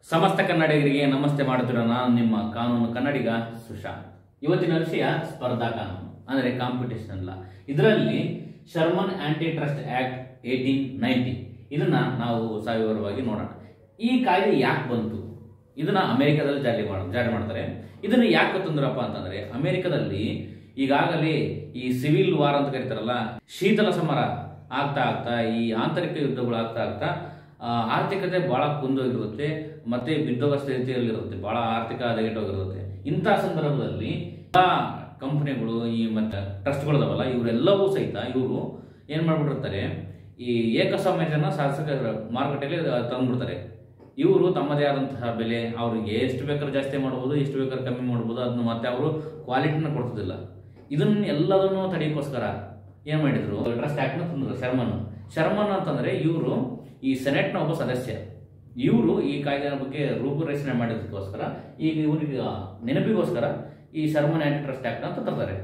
ಸಮಸ್ತ ಕನ್ನಡಿಗರಿಗೆ ನಮಸ್ತೆ ಮಾಡುತ್ತಿರೋ ನಾನು ನಿಮ್ಮ ಕಾನೂನು ಕನ್ನಡಿಗ ಸುಶಾಂತ್ ಇವತ್ತಿನ ವಿಷಯ ಸ್ಪರ್ಧಾ ಕಾನೂನು ಅಂದರೆ ಕಾಂಪಿಟೇಷನ್ ಲಾ ಇದರಲ್ಲಿ Sherman anti trust act eighteen ninety ಇದನ್ನ ನಾವು ಸವಿವರವಾಗಿ ನೋಡೋಣ ಈ ಕಾಯ್ದೆ ಯಾಕೆ ಬಂತು ಇದನ್ನ ಅಮೆರಿಕದಲ್ಲಿ ಜಾರಿ ಮಾಡ ಜಾರಿ ಮಾಡ್ತಾರೆ ಇದನ್ನ ಯಾಕೆ ತಂದ್ರಪ್ಪ ಅಂತಂದ್ರೆ ಅಮೆರಿಕದಲ್ಲಿ ಈಗಾಗಲೇ ಈ ಸಿವಿಲ್ ವಾರ್ ಅಂತ ಕರೀತಾರಲ್ಲ ಶೀತಲ ಸಮರ ಆಗ್ತಾ ಆಗ್ತಾ ಈ ಆಂತರಿಕ ಯುದ್ಧಗಳು ಆಗ್ತಾ ಆಗ್ತಾ ಆ, ಆರ್ಥಿಕತೆ ಬಹಳ ಕುಂದೋಗಿರುತ್ತೆ ಮತ್ತೆ ಬಿದ್ದೋಗ ಸ್ಥಿತಿಯಲ್ಲಿರುತ್ತೆ ಬಹಳ ಆರ್ಥಿಕ ಹದಗೆಟ್ಟೋಗಿರುತ್ತೆ ಇಂಥ ಸಂದರ್ಭದಲ್ಲಿ ಎಲ್ಲ ಕಂಪನಿಗಳು ಈ ಮತ್ತೆ ಟ್ರಸ್ಟ್ಗಳಿದಾವಲ್ಲ ಇವರೆಲ್ಲವೂ ಸಹಿತ ಇವರು ಏನ್ ಮಾಡ್ಬಿಟ್ಟಿರ್ತಾರೆ ಈ ಏಕಸ್ವಾಮ್ಯತೆಯನ್ನ ಶಾಸಕ ಮಾರುಕಟ್ಟೆಯಲ್ಲಿ ತಂದ್ಬಿಡ್ತಾರೆ ಇವರು ತಮ್ಮದೇ ಆದಂತಹ ಬೆಲೆ ಅವರಿಗೆ ಎಷ್ಟು ಬೇಕಾದ್ರೂ ಜಾಸ್ತಿ ಮಾಡ್ಬೋದು ಎಷ್ಟು ಬೇಕಾದ್ರೂ ಕಮ್ಮಿ ಮಾಡ್ಬೋದು ಅದನ್ನ ಮತ್ತೆ ಅವರು ಕ್ವಾಲಿಟಿನ ಕೊಡ್ತದಿಲ್ಲ ಇದನ್ನ ಎಲ್ಲದನ್ನು ತಡೆಯೋಕ್ಕೋಸ್ಕರ ಏನ್ ಮಾಡಿದ್ರು ಟ್ರಸ್ಟ್ ಆಕ್ಟ್ ನ ತಂದ್ರು ಶರ್ಮನ್ ಶರ್ಮನ್ ಅಂತಂದ್ರೆ ಇವರು ಈ ಸೆನೆಟ್ನ ಒಬ್ಬ ಸದಸ್ಯ ಇವರು ಈ ಕಾಯ್ದೆಯ ಬಗ್ಗೆ ರೂಪುರೇಷಣೆ ಮಾಡಿದಕ್ಕೋಸ್ಕರ ಈಗ ಇವರಿಗೆ ನೆನಪಿಗೋಸ್ಕರ ಈ ಶರ್ಮನ್ ಆಂಟಿ ಟ್ರಸ್ಟ್ ಆಕ್ಟ್ ಅಂತ ತರ್ತಾರೆ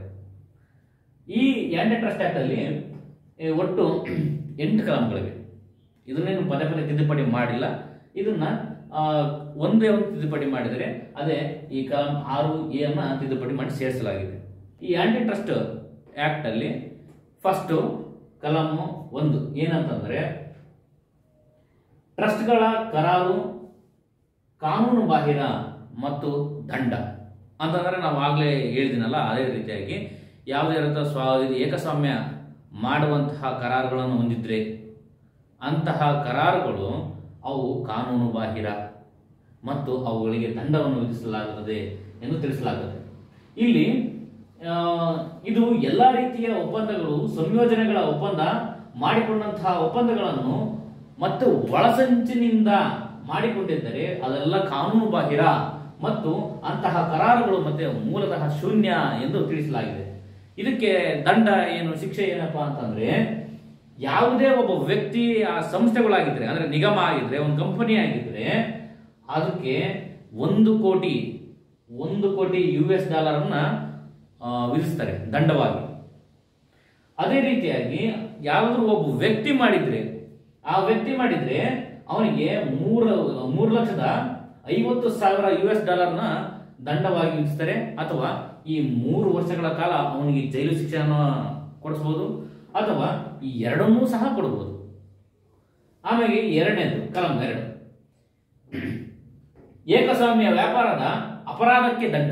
ಈ ಆಂಟಿ ಟ್ರಸ್ಟ್ ಆಕ್ಟ್ ಅಲ್ಲಿ ಏ, ಒಟ್ಟು ಎಂಟು ಕಲಾಂಗಳಿವೆ ಇದನ್ನೇನು ಪದೇ ಪದೇ ತಿದ್ದುಪಡಿ ಮಾಡಿಲ್ಲ ಇದನ್ನ ಆ, ಒಂದೇ ಒಂದು ತಿದ್ದುಪಡಿ ಮಾಡಿದರೆ ಅದೇ ಈ ಕಲಂ ಆರು ಎ ಅನ್ನ ತಿದ್ದುಪಡಿ ಮಾಡಿ ಸೇರಿಸಲಾಗಿದೆ ಈ ಆಂಟಿ ಟ್ರಸ್ಟ್ ಆಕ್ಟ್ ಅಲ್ಲಿ ಫಸ್ಟ್ ಕಲಂ ಒಂದು ಏನಂತಂದ್ರೆ ಟ್ರಸ್ಟ್ಗಳ ಕರಾರು ಕಾನೂನು ಬಾಹಿರ ಮತ್ತು ದಂಡ ಅಂತಂದ್ರೆ ನಾವು ಆಗ್ಲೇ ಹೇಳಿದಿನಲ್ಲ ಅದೇ ರೀತಿಯಾಗಿ ಯಾವುದೇ ರೀತಿಯ ಸ್ವ ಇದು ಏಕಸ್ವಾಮ್ಯ ಮಾಡುವಂತಹ ಕರಾರುಗಳನ್ನು ಹೊಂದಿದ್ರೆ ಅಂತಹ ಕರಾರುಗಳು ಅವು ಕಾನೂನು ಬಾಹಿರ ಮತ್ತು ಅವುಗಳಿಗೆ ದಂಡವನ್ನು ವಿಧಿಸಲಾಗುತ್ತದೆ ಎಂದು ತಿಳಿಸಲಾಗುತ್ತದೆ ಇಲ್ಲಿ ಆ, ಇದು ಎಲ್ಲ ರೀತಿಯ ಒಪ್ಪಂದಗಳು ಸಂಯೋಜನೆಗಳ ಒಪ್ಪಂದ ಮಾಡಿಕೊಂಡಂತಹ ಒಪ್ಪಂದಗಳನ್ನು ಮತ್ತು ಒಳಸಂಚಿನಿಂದ ಮಾಡಿಕೊಂಡಿದ್ದರೆ ಅದೆಲ್ಲ ಕಾನೂನು ಬಾಹಿರ ಮತ್ತು ಅಂತಹ ಕರಾರುಗಳು ಮತ್ತೆ ಮೂಲತಃ ಶೂನ್ಯ ಎಂದು ತಿಳಿಸಲಾಗಿದೆ ಇದಕ್ಕೆ ದಂಡ ಏನು ಶಿಕ್ಷೆ ಏನಪ್ಪಾ ಅಂತಂದ್ರೆ ಯಾವುದೇ ಒಬ್ಬ ವ್ಯಕ್ತಿ ಆ ಸಂಸ್ಥೆಗಳಾಗಿದ್ರೆ ಅಂದ್ರೆ ನಿಗಮ ಆಗಿದ್ರೆ ಒಂದು ಕಂಪನಿ ಆಗಿದ್ರೆ ಅದಕ್ಕೆ ಒಂದು ಕೋಟಿ ಒಂದು ಕೋಟಿ ಯು ಎಸ್ ಡಾಲರ್ ಅನ್ನ ಆ, ವಿಧಿಸ್ತಾರೆ ದಂಡವಾಗಿ ಅದೇ ರೀತಿಯಾಗಿ ಯಾವ್ದಾದ್ರು ಒಬ್ಬ ವ್ಯಕ್ತಿ ಮಾಡಿದ್ರೆ ಆ ವ್ಯಕ್ತಿ ಮಾಡಿದ್ರೆ ಅವನಿಗೆ ಮೂರು ಮೂರು ಲಕ್ಷದ ಐವತ್ತು ಸಾವಿರ ಯು ಎಸ್ ಡಾಲರ್ನ ದಂಡವಾಗಿ ವಿಧಿಸ್ತಾರೆ ಅಥವಾ ಈ ಮೂರು ವರ್ಷಗಳ ಕಾಲ ಅವನಿಗೆ ಜೈಲು ಶಿಕ್ಷೆಯನ್ನು ಕೊಡಿಸಬಹುದು ಅಥವಾ ಈ ಎರಡನ್ನೂ ಸಹ ಕೊಡಬಹುದು ಆಮೇಲೆ ಎರಡನೇದು ಕಲಂ ಎರಡು ಏಕಸ್ವಾಮ್ಯ ವ್ಯಾಪಾರದ ಅಪರಾಧಕ್ಕೆ ದಂಡ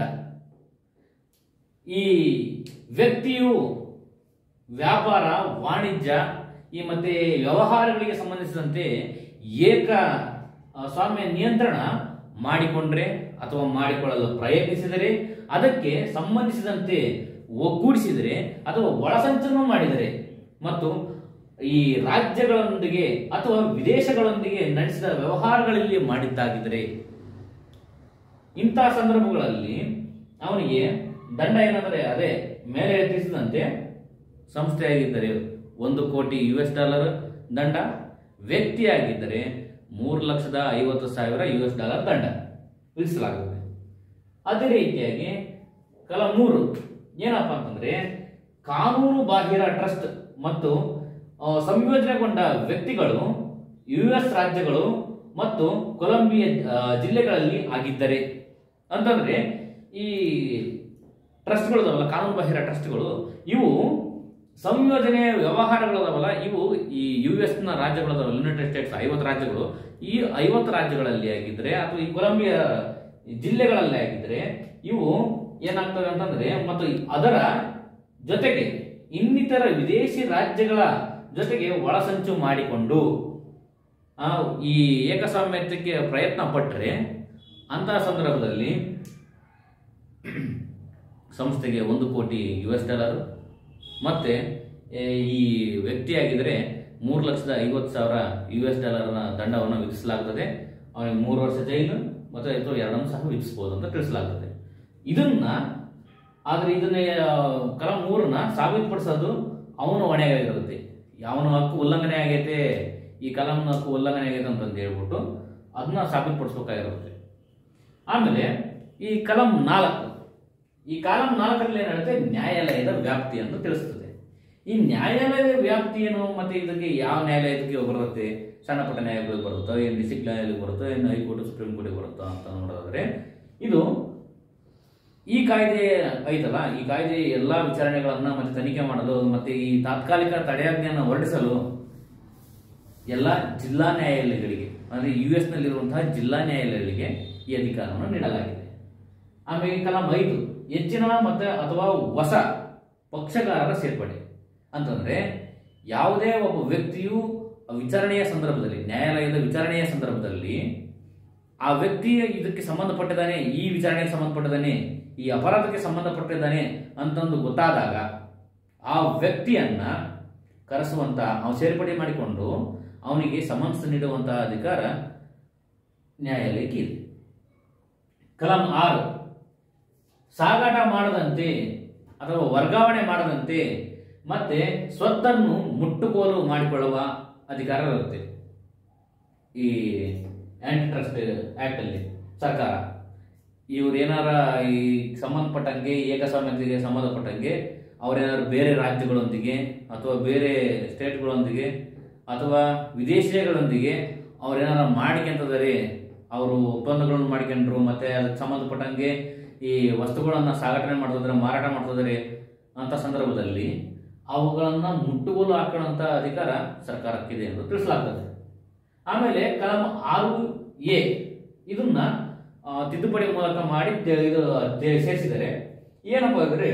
ಈ ವ್ಯಕ್ತಿಯು ವ್ಯಾಪಾರ ವಾಣಿಜ್ಯ ಈ ಮತ್ತೆ ವ್ಯವಹಾರಗಳಿಗೆ ಸಂಬಂಧಿಸಿದಂತೆ ಏಕ ಆ, ಸ್ವಾಮ್ಯ ನಿಯಂತ್ರಣ ಮಾಡಿಕೊಂಡ್ರೆ ಅಥವಾ ಮಾಡಿಕೊಳ್ಳಲು ಪ್ರಯತ್ನಿಸಿದರೆ ಅದಕ್ಕೆ ಸಂಬಂಧಿಸಿದಂತೆ ಒಗ್ಗೂಡಿಸಿದರೆ ಅಥವಾ ಒಳಸಂಚನ್ನು ಮಾಡಿದರೆ ಮತ್ತು ಈ ರಾಜ್ಯಗಳೊಂದಿಗೆ ಅಥವಾ ವಿದೇಶಗಳೊಂದಿಗೆ ನಡೆಸಿದ ವ್ಯವಹಾರಗಳಲ್ಲಿ ಮಾಡಿದ್ದಾಗಿದ್ದರೆ ಇಂತಹ ಸಂದರ್ಭಗಳಲ್ಲಿ ಅವನಿಗೆ ದಂಡ ಏನಂದ್ರೆ ಅದೇ ಮೇಲೆ ತಿಳಿಸಿದಂತೆ ಸಂಸ್ಥೆಯಾಗಿದ್ದರೆ ಒಂದು ಕೋಟಿ ಯು ಎಸ್ ಡಾಲರ್ ದಂಡ ವ್ಯಕ್ತಿಯಾಗಿದ್ದರೆ ಮೂರು ಲಕ್ಷದ ಐವತ್ತು ಸಾವಿರ ಯು ಎಸ್ ಡಾಲರ್ ದಂಡ ವಿಧಿಸಲಾಗುತ್ತದೆ ಅದೇ ರೀತಿಯಾಗಿ ಕಲ ಮೂರು ಏನಪ್ಪಾ ಅಂತಂದ್ರೆ ಕಾನೂನು ಬಾಹಿರ ಟ್ರಸ್ಟ್ ಮತ್ತು ಆ, ಸಂಯೋಜನೆಗೊಂಡ ವ್ಯಕ್ತಿಗಳು ಯು ಎಸ್ ರಾಜ್ಯಗಳು ಮತ್ತು ಕೊಲಂಬಿಯಾ ಆ, ಜಿಲ್ಲೆಗಳಲ್ಲಿ ಆಗಿದ್ದರೆ ಅಂತಂದ್ರೆ ಈ ಟ್ರಸ್ಟ್ಗಳಿದಾವಲ್ಲ ಕಾನೂನು ಬಾಹಿರ ಟ್ರಸ್ಟ್ಗಳು ಇವು ಸಂಯೋಜನೆ ವ್ಯವಹಾರಗಳದಾವಲ್ಲ ಇವು ಈ ಯು ಎಸ್ ನ ರಾಜ್ಯಗಳದಾವಲ್ಲ ಯುನೈಟೆಡ್ ಸ್ಟೇಟ್ಸ್ ಐವತ್ತು ರಾಜ್ಯಗಳು ಈ ಐವತ್ತು ರಾಜ್ಯಗಳಲ್ಲಿ ಆಗಿದ್ರೆ ಅಥವಾ ಈ ಕೊಲಂಬಿಯಾ ಜಿಲ್ಲೆಗಳಲ್ಲಿ ಆಗಿದ್ರೆ ಇವು ಏನಾಗ್ತವೆ ಅಂತಂದ್ರೆ ಮತ್ತು ಅದರ ಜೊತೆಗೆ ಇನ್ನಿತರ ವಿದೇಶಿ ರಾಜ್ಯಗಳ ಜೊತೆಗೆ ಒಳಸಂಚು ಮಾಡಿಕೊಂಡು ಆ, ಈ ಏಕಸ್ವಾಮ್ಯತ್ವಕ್ಕೆ ಪ್ರಯತ್ನ ಪಟ್ಟರೆ ಅಂತಹ ಸಂದರ್ಭದಲ್ಲಿ ಸಂಸ್ಥೆಗೆ ಒಂದು ಕೋಟಿ ಯು ಎಸ್ ಡಾಲರ್ ಮತ್ತೆ ಏ, ಈ ವ್ಯಕ್ತಿಯಾಗಿದ್ದರೆ ಮೂರು ಲಕ್ಷದ ಐವತ್ತು ಸಾವಿರ ಯು ಎಸ್ ಡಾಲರ್ನ ದಂಡವನ್ನು ವಿಧಿಸಲಾಗುತ್ತದೆ ಅವನಿಗೆ ಮೂರು ವರ್ಷ ಜೈಲು ಮತ್ತು ಅಥವಾ ಎರಡನ್ನು ಸಹ ವಿಧಿಸಬಹುದು ಅಂತ ತಿಳಿಸಲಾಗುತ್ತದೆ ಇದನ್ನ ಆದ್ರೆ ಇದನ್ನ ಆ, ಕಲಂ ಮೂರನ್ನ ಸಾಬೀತುಪಡಿಸೋದು ಅವನ ಹೊಣೆಗಾಗಿರುತ್ತೆ ಅವನ ಹಕ್ಕು ಉಲ್ಲಂಘನೆ ಆಗೈತೆ ಈ ಕಲಂನ ಹಕ್ಕು ಉಲ್ಲಂಘನೆ ಆಗೈತೆ ಅಂತಂದು ಹೇಳ್ಬಿಟ್ಟು ಅದನ್ನ ಸಾಬೀತುಪಡಿಸ್ಬೇಕಾಗಿರುತ್ತೆ ಆಮೇಲೆ ಈ ಕಲಂ ನಾಲ್ಕು ಈ ಕಾಲಂ ನಾಲ್ಕರಲ್ಲಿ ಏನ್ ಹೇಳುತ್ತೆ ನ್ಯಾಯಾಲಯದ ವ್ಯಾಪ್ತಿ ಅಂತ ತಿಳಿಸ್ತದೆ ಈ ನ್ಯಾಯಾಲಯದ ವ್ಯಾಪ್ತಿ ಏನು ಮತ್ತೆ ಇದಕ್ಕೆ ಯಾವ ನ್ಯಾಯಾಲಯಕ್ಕೆ ಬರುತ್ತೆ ಸಣ್ಣ ಪುಟ್ಟ ನ್ಯಾಯಾಲಯಗಳಿಗೆ ಬರುತ್ತೋ ಏನು ಡಿಸ್ಟ್ರಿಕ್ಟ್ ನ್ಯಾಯಾಲಯಕ್ಕೆ ಬರುತ್ತೋ ಏನು ಹೈಕೋರ್ಟ್ ಸುಪ್ರೀಂ ಕೋರ್ಟಿಗೆ ಬರುತ್ತೋ ಅಂತ ನೋಡೋದಾದ್ರೆ ಇದು ಈ ಕಾಯ್ದೆ ಐತಲ್ಲ ಈ ಕಾಯ್ದೆ ಎಲ್ಲಾ ವಿಚಾರಣೆಗಳನ್ನ ಮತ್ತೆ ತನಿಖೆ ಮಾಡಲು ಮತ್ತೆ ಈ ತಾತ್ಕಾಲಿಕ ತಡೆಯಾಜ್ಞೆಯನ್ನು ಹೊರಡಿಸಲು ಎಲ್ಲ ಜಿಲ್ಲಾ ನ್ಯಾಯಾಲಯಗಳಿಗೆ ಅಂದ್ರೆ ಯು ಎಸ್ ನಲ್ಲಿರುವಂತಹ ಜಿಲ್ಲಾ ನ್ಯಾಯಾಲಯಗಳಿಗೆ ಈ ಅಧಿಕಾರವನ್ನು ನೀಡಲಾಗಿದೆ ಆಮೇಲೆ ಕಲಂ ಐದು ಹೆಚ್ಚಿನ ಮತ್ತೆ ಅಥವಾ ಹೊಸ ಪಕ್ಷಗಾರರ ಸೇರ್ಪಡೆ ಅಂತಂದ್ರೆ ಯಾವುದೇ ಒಬ್ಬ ವ್ಯಕ್ತಿಯು ವಿಚಾರಣೆಯ ಸಂದರ್ಭದಲ್ಲಿ ನ್ಯಾಯಾಲಯದ ವಿಚಾರಣೆಯ ಸಂದರ್ಭದಲ್ಲಿ ಆ ವ್ಯಕ್ತಿ ಇದಕ್ಕೆ ಸಂಬಂಧಪಟ್ಟಿದ್ದಾನೆ ಈ ವಿಚಾರಣೆಗೆ ಸಂಬಂಧಪಟ್ಟಿದ್ದಾನೆ ಈ ಅಪರಾಧಕ್ಕೆ ಸಂಬಂಧಪಟ್ಟಿದ್ದಾನೆ ಅಂತಂದು ಗೊತ್ತಾದಾಗ ಆ ವ್ಯಕ್ತಿಯನ್ನ ಕರೆಸುವಂತ ಅವನು ಸೇರ್ಪಡೆ ಮಾಡಿಕೊಂಡು ಅವನಿಗೆ ಸಮನ್ಸ್ ನೀಡುವಂತಹ ಅಧಿಕಾರ ನ್ಯಾಯಾಲಯಕ್ಕೆ ಇದೆ ಕಲಂ ಆರು ಸಾಗಾಟ ಮಾಡದಂತೆ ಅಥವಾ ವರ್ಗಾವಣೆ ಮಾಡದಂತೆ ಮತ್ತೆ ಸ್ವತ್ತನ್ನು ಮುಟ್ಟುಗೋಲು ಮಾಡಿಕೊಳ್ಳುವ ಅಧಿಕಾರ ಇರುತ್ತೆ ಈ ಆಂಟಿ ಟ್ರಸ್ಟ್ ಆಕ್ಟ್ ಅಲ್ಲಿ ಸರ್ಕಾರ ಇವ್ರು ಏನಾರ ಈ ಸಂಬಂಧಪಟ್ಟಂಗೆ ಏಕಸ್ವಾಮ್ಯತೆಗೆ ಸಂಬಂಧಪಟ್ಟಂಗೆ ಅವ್ರೇನಾದ್ರು ಬೇರೆ ರಾಜ್ಯಗಳೊಂದಿಗೆ ಅಥವಾ ಬೇರೆ ಸ್ಟೇಟ್ಗಳೊಂದಿಗೆ ಅಥವಾ ವಿದೇಶಿಗಳೊಂದಿಗೆ ಅವ್ರೇನಾರ ಮಾಡ್ಕೊಂತದಾರೆ ಅವರು ಒಪ್ಪಂದಗಳನ್ನು ಮಾಡ್ಕೊಂಡ್ರು ಮತ್ತೆ ಅದಕ್ಕೆ ಸಂಬಂಧಪಟ್ಟಂಗೆ ಈ ವಸ್ತುಗಳನ್ನ ಸಾಗಣೆ ಮಾಡ್ತಿದ್ರೆ ಮಾರಾಟ ಮಾಡ್ತಿದ್ದಾರೆ ಅಂತ ಸಂದರ್ಭದಲ್ಲಿ ಅವುಗಳನ್ನ ಮುಟ್ಟುಗೋಲು ಹಾಕೊಳ್ಳುವಂತ ಅಧಿಕಾರ ಸರ್ಕಾರಕ್ಕಿದೆ ಎಂದು ತಿಳಿಸಲಾಗ್ತದೆ ಆಮೇಲೆ ಕಲಂ ಆರು ಎ ಇದನ್ನ ಆ, ತಿದ್ದುಪಡಿ ಮೂಲಕ ಮಾಡಿ ತೆ- ಇದು ತೆ- ಸೇರಿಸಿದರೆ ಏನಪ್ಪಾ ಅಂದ್ರೆ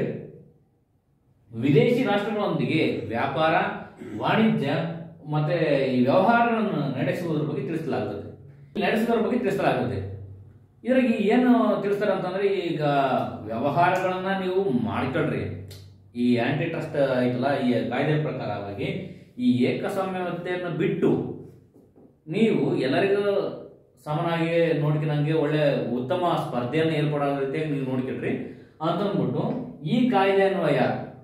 ವಿದೇಶಿ ರಾಷ್ಟ್ರಗಳೊಂದಿಗೆ ವ್ಯಾಪಾರ ವಾಣಿಜ್ಯ ಮತ್ತೆ ಈ ವ್ಯವಹಾರಗಳನ್ನು ನಡೆಸುವುದರ ಬಗ್ಗೆ ತಿಳಿಸಲಾಗುತ್ತದೆ ನಡೆಸುವುದರ ಬಗ್ಗೆ ತಿಳಿಸಲಾಗುತ್ತದೆ ಇದ್ರಾಗ ಏನು ತಿಳಿಸ್ತಾರೆ ಅಂತಂದ್ರೆ ಈಗ ವ್ಯವಹಾರಗಳನ್ನ ನೀವು ಮಾಡ್ಕೊಳ್ರಿ ಈ ಆಂಟಿ ಟ್ರಸ್ಟ್ ಐತಲ್ಲ ಈ ಕಾಯ್ದೆ ಪ್ರಕಾರವಾಗಿ ಈ ಏಕಸ್ವಾಮ್ಯತೆಯನ್ನು ಬಿಟ್ಟು ನೀವು ಎಲ್ಲರಿಗೂ ಸಮನಾಗಿ ನೋಡ್ಕೊಂಡಂಗೆ ಒಳ್ಳೆ ಉತ್ತಮ ಸ್ಪರ್ಧೆಯನ್ನು ಏರ್ಪಡೋ ರೀತಿಯಾಗಿ ನೀವು ನೋಡ್ಕೊಳ್ರಿ ಅಂತಂದ್ಬಿಟ್ಟು ಈ ಕಾಯ್ದೆ ಅನ್ವಯ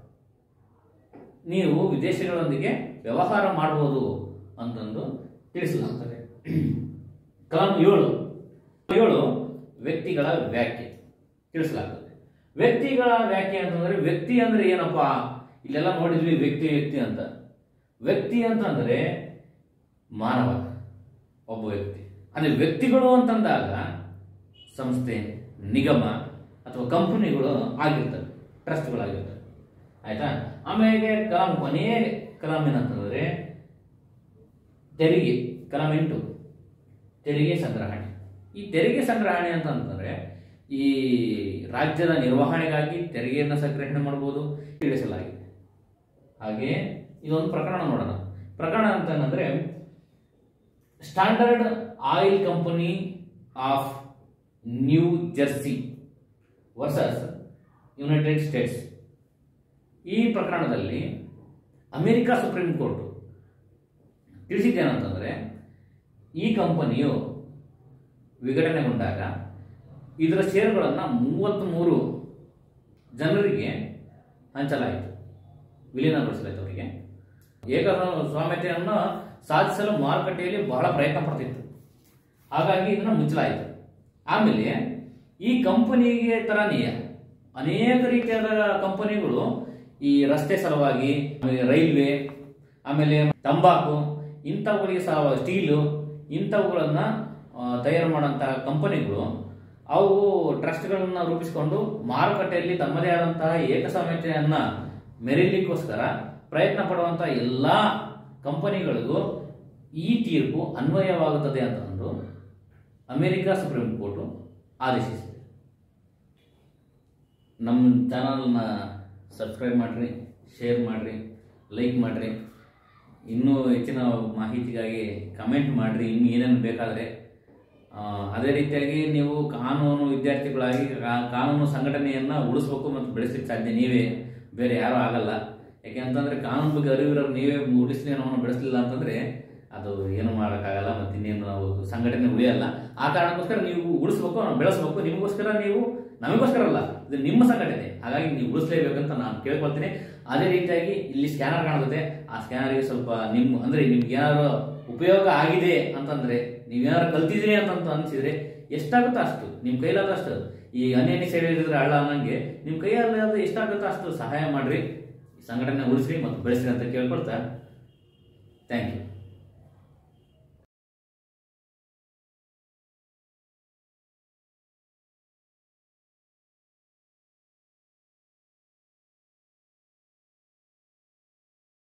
ನೀವು ವಿದೇಶಗಳೊಂದಿಗೆ ವ್ಯವಹಾರ ಮಾಡಬಹುದು ಅಂತಂದು ತಿಳಿಸಲಾಗ್ತದೆ ಕಲಂ ಏಳು ಏಳು ವ್ಯಕ್ತಿಗಳ ವ್ಯಾಖ್ಯೆ ತಿಳಿಸಲಾಗ್ತದೆ ವ್ಯಕ್ತಿಗಳ ವ್ಯಾಖ್ಯೆ ಅಂತಂದ್ರೆ ವ್ಯಕ್ತಿ ಅಂದ್ರೆ ಏನಪ್ಪಾ ಇಲ್ಲೆಲ್ಲ ನೋಡಿದ್ವಿ ವ್ಯಕ್ತಿ ವ್ಯಕ್ತಿ ಅಂತ ವ್ಯಕ್ತಿ ಅಂತಂದ್ರೆ ಮಾನವ ಒಬ್ಬ ವ್ಯಕ್ತಿ ಅಂದ್ರೆ ವ್ಯಕ್ತಿಗಳು ಅಂತಂದಾಗ ಸಂಸ್ಥೆ ನಿಗಮ ಅಥವಾ ಕಂಪನಿಗಳು ಆಗಿರ್ತವೆ ಟ್ರಸ್ಟ್ಗಳಾಗಿರ್ತವೆ ಆಯ್ತಾ ಆಮೇಲೆ ಕಲಂ ಕೊನೆಯ ಕಲಂ ಏನಂತಂದ್ರೆ ತೆರಿಗೆ ಕಲಂ ಎಂಟು ತೆರಿಗೆ ಸಂಗ್ರಹಣೆ ಈ ತೆರಿಗೆ ಸಂಗ್ರಹಣೆ ಅಂತಂದ್ರೆ ಈ ರಾಜ್ಯದ ನಿರ್ವಹಣೆಗಾಗಿ ತೆರಿಗೆಯನ್ನು ಸಂಗ್ರಹಣೆ ಮಾಡಬಹುದು ತಿಳಿಸಲಾಗಿದೆ ಹಾಗೆ ಇದೊಂದು ಪ್ರಕರಣ ನೋಡೋಣ ಪ್ರಕರಣ ಅಂತಂದ್ರೆ Standard Oil Company of New Jersey versus United States ಈ ಪ್ರಕರಣದಲ್ಲಿ ಅಮೆರಿಕ ಸುಪ್ರೀಂ ಕೋರ್ಟ್ ತಿಳಿಸಿದ್ದೇನಂತಂದ್ರೆ ಈ ಕಂಪನಿಯು ವಿಘಟನೆಗೊಂಡಾಗ ಇದರ ಷೇರುಗಳನ್ನು ಮೂವತ್ತ್ಮೂರು ಜನರಿಗೆ ಹಂಚಲಾಯಿತು ವಿಲೀನಗೊಳಿಸಲಾಯಿತು ಅವರಿಗೆ ಏಕ ಸ್ವಾಮ್ಯತೆಯನ್ನು ಸಾಧಿಸಲು ಮಾರುಕಟ್ಟೆಯಲ್ಲಿ ಬಹಳ ಪ್ರಯತ್ನ ಪಡ್ತಿತ್ತು ಹಾಗಾಗಿ ಇದನ್ನು ಮುಚ್ಚಲಾಯಿತು ಆಮೇಲೆ ಈ ಕಂಪನಿಗೆ ತರನೇ ಅನೇಕ ರೀತಿಯಾದ ಕಂಪನಿಗಳು ಈ ರಸ್ತೆ ಸಲುವಾಗಿ ಆಮೇಲೆ ರೈಲ್ವೆ ಆಮೇಲೆ ತಂಬಾಕು ಇಂಥವುಗಳಿಗೆ ಸಹ ಸ್ಟೀಲು ಇಂಥವುಗಳನ್ನ ಆ, ತಯಾರು ಮಾಡುವಂತಹ ಕಂಪನಿಗಳು ಅವು ಟ್ರಸ್ಟ್ಗಳನ್ನ ರೂಪಿಸಿಕೊಂಡು ಮಾರುಕಟ್ಟೆಯಲ್ಲಿ ತಮ್ಮದೇ ಆದಂತಹ ಏಕಸ್ವಾಮ್ಯತೆಯನ್ನ ಮೆರೀಲಿಕ್ಕೋಸ್ಕರ ಪ್ರಯತ್ನ ಪಡುವಂತಹ ಎಲ್ಲಾ ಕಂಪನಿಗಳಿಗೂ ಈ ತೀರ್ಪು ಅನ್ವಯವಾಗುತ್ತದೆ ಅಂತಂದು ಅಮೆರಿಕ ಸುಪ್ರೀಂ ಕೋರ್ಟ್ ಆದೇಶಿಸಿದೆ ನಮ್ಮ ಚಾನಲ್ನ ಸಬ್ಸ್ಕ್ರೈಬ್ ಮಾಡಿರಿ ಶೇರ್ ಮಾಡಿರಿ ಲೈಕ್ ಮಾಡಿರಿ ಇನ್ನೂ ಹೆಚ್ಚಿನ ಮಾಹಿತಿಗಾಗಿ ಕಮೆಂಟ್ ಮಾಡಿರಿ ಇನ್ನು ಏನೇನು ಬೇಕಾದರೆ ಆ, ಅದೇ ರೀತಿಯಾಗಿ ನೀವು ಕಾನೂನು ವಿದ್ಯಾರ್ಥಿಗಳಾಗಿ ಕಾ- ಕಾನೂನು ಸಂಘಟನೆಯನ್ನು ಉಳಿಸ್ಬೇಕು ಮತ್ತು ಬೆಳೆಸಲಿಕ್ಕೆ ಸಾಧ್ಯ ನೀವೇ ಬೇರೆ ಯಾರೂ ಆಗಲ್ಲ ಯಾಕೆ ಅಂತಂದರೆ ಕಾನೂನು ಬಗ್ಗೆ ಅರಿವಿರೋರು ನೀವೇ ಉಳಿಸ್ಲಿ ನಾವು ಬೆಳೆಸಲಿಲ್ಲ ಅಂತಂದರೆ ಅದು ಏನು ಮಾಡೋಕ್ಕಾಗಲ್ಲ ಮತ್ತು ಇನ್ನೇನು ನಾವು ಸಂಘಟನೆ ಉಳಿಯಲ್ಲ ಆ ಕಾರಣಕ್ಕೋಸ್ಕರ ನೀವು ಉಳಿಸ್ಬೇಕು ನಾವು ಬೆಳೆಸ್ಬೇಕು ನಿಮಗೋಸ್ಕರ ನೀವು ನಮಗೋಸ್ಕರ ಅಲ್ಲ ಇದು ನಿಮ್ಮ ಸಂಘಟನೆ ಹಾಗಾಗಿ ನೀವು ಉಳಿಸ್ಲೇಬೇಕಂತ ನಾನು ಕೇಳ್ಕೊಳ್ತೀನಿ ಅದೇ ರೀತಿಯಾಗಿ ಇಲ್ಲಿ ಸ್ಕ್ಯಾನರ್ ಕಾಣುತ್ತೆ ಆ ಸ್ಕ್ಯಾನರ್ಗೆ ಸ್ವಲ್ಪ ನಿಮ್ಮ ಅಂದ್ರೆ ನಿಮ್ಗೆ ಏನಾದ್ರು ಉಪಯೋಗ ಆಗಿದೆ ಅಂತಂದ್ರೆ ನೀವೇನಾದ್ರು ಕಲ್ತಿದ್ರಿ ಅಂತ ಅನ್ಸಿದ್ರೆ ಎಷ್ಟಾಗುತ್ತೋ ಅಷ್ಟು ನಿಮ್ ಕೈಲಾದಷ್ಟು ಈ ಹನಿ ಹನಿ ಸೈಡ್ ಇದ್ರೆ ಹಳ್ಳ ಅನ್ನಂಗೆ ನಿಮ್ ಕೈಯಲ್ಲಿ ಎಷ್ಟಾಗುತ್ತೋ ಅಷ್ಟು ಸಹಾಯ ಮಾಡ್ರಿ ಈ ಸಂಘಟನೆ ಉಳಿಸ್ರಿ ಮತ್ತು ಬೆಳೆಸ್ರಿ ಅಂತ ಕೇಳ್ಕೊಳ್ತಾ ಥ್ಯಾಂಕ್ ಯು